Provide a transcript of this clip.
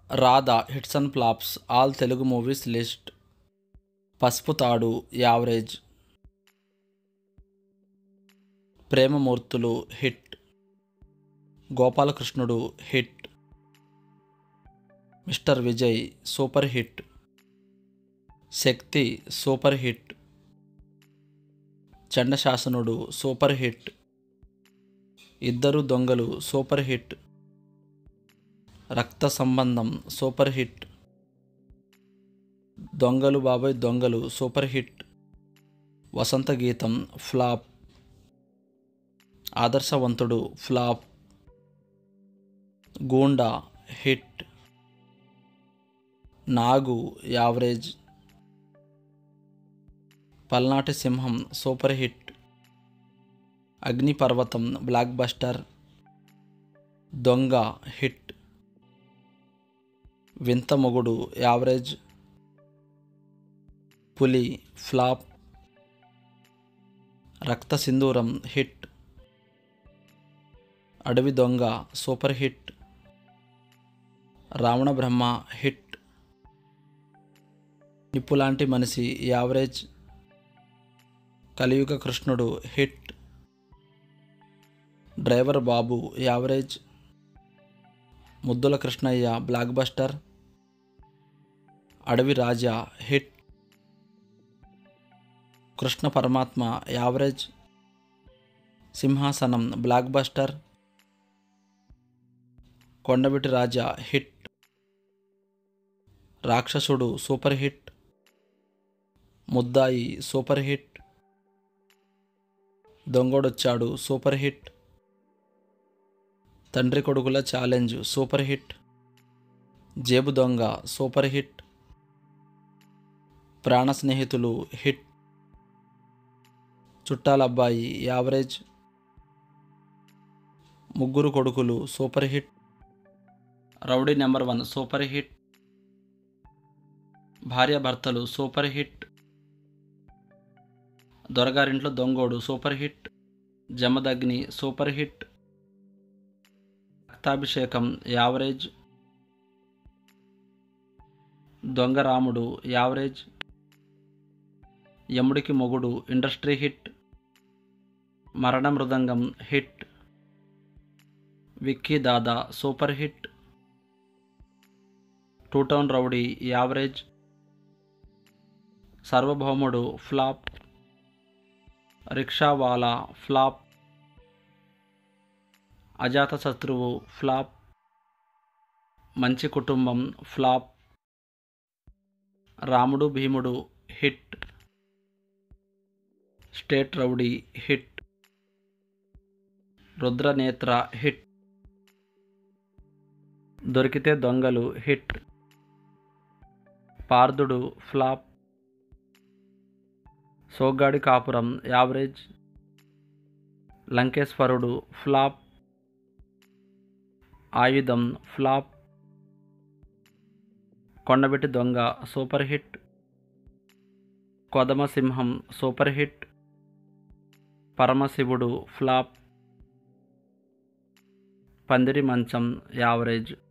Radha hits and flops all Telugu movies list Pasupu Thadu average Premamurthulu hit Gopalakrishnudu hit mister Vijay super hit Shakti super hit Chandasasanudu super hit Iddaru Dongalu super hit రక్త సంబంధం super hit దొంగలు బాబాయ్ దొంగలు super hit Vasantha Geetham flop Adarshavanthudu flop Goonda hit Nagu average Palnati Simham super hit Agniparvatham blockbuster Donga hit Vintha Mogudu average పులి flop రక్త సింధూరం hit Adavi Donga super hit Ravana Brahma hit Nippulanti Manishi average కలియుగ కృష్ణుడు హిట్ డ్రైవర్ బాబు యావరేజ్ ముద్దుల కృష్ణయ్య బ్లాక్ బస్టర్ అడవి రాజా hit Krishna Paramatma average Simhasanam blockbuster Kondaveeti Raja hit Rakshasudu super hit Muddayi super hit Dongodochadu super hit Thandri Kodukula challenge super hit జేబు దొంగ super hit ప్రాణ స్నేహితులు హిట్ చుట్టాల అబ్బాయి average Mugguru Kodukulu super hit rowdy number one super hit Bharyabharthalu super hit Doragarintlo Dongodu super hit Jamadagni super hit Raktabhishekam average Dongaramudu average Yamudiki Mogudu industry hit Marana Mrudangam hit Vicky Dada super hit two town rowdy average Sarvabhoumudu flop Rickshawala flop Ajatashatruvu flop Manchi Kutumbam flop Ramudu Bheemudu hit state rowdy hit Rudranetra hit Dorikithe Dongalu hit Parthudu flop Soggadi Kapuram average Lankeshwarudu flop Ayudham flop కొండబెట్టి దొంగ super hit Kodamasimham super hit Paramasivudu flop Pandiri Mancham average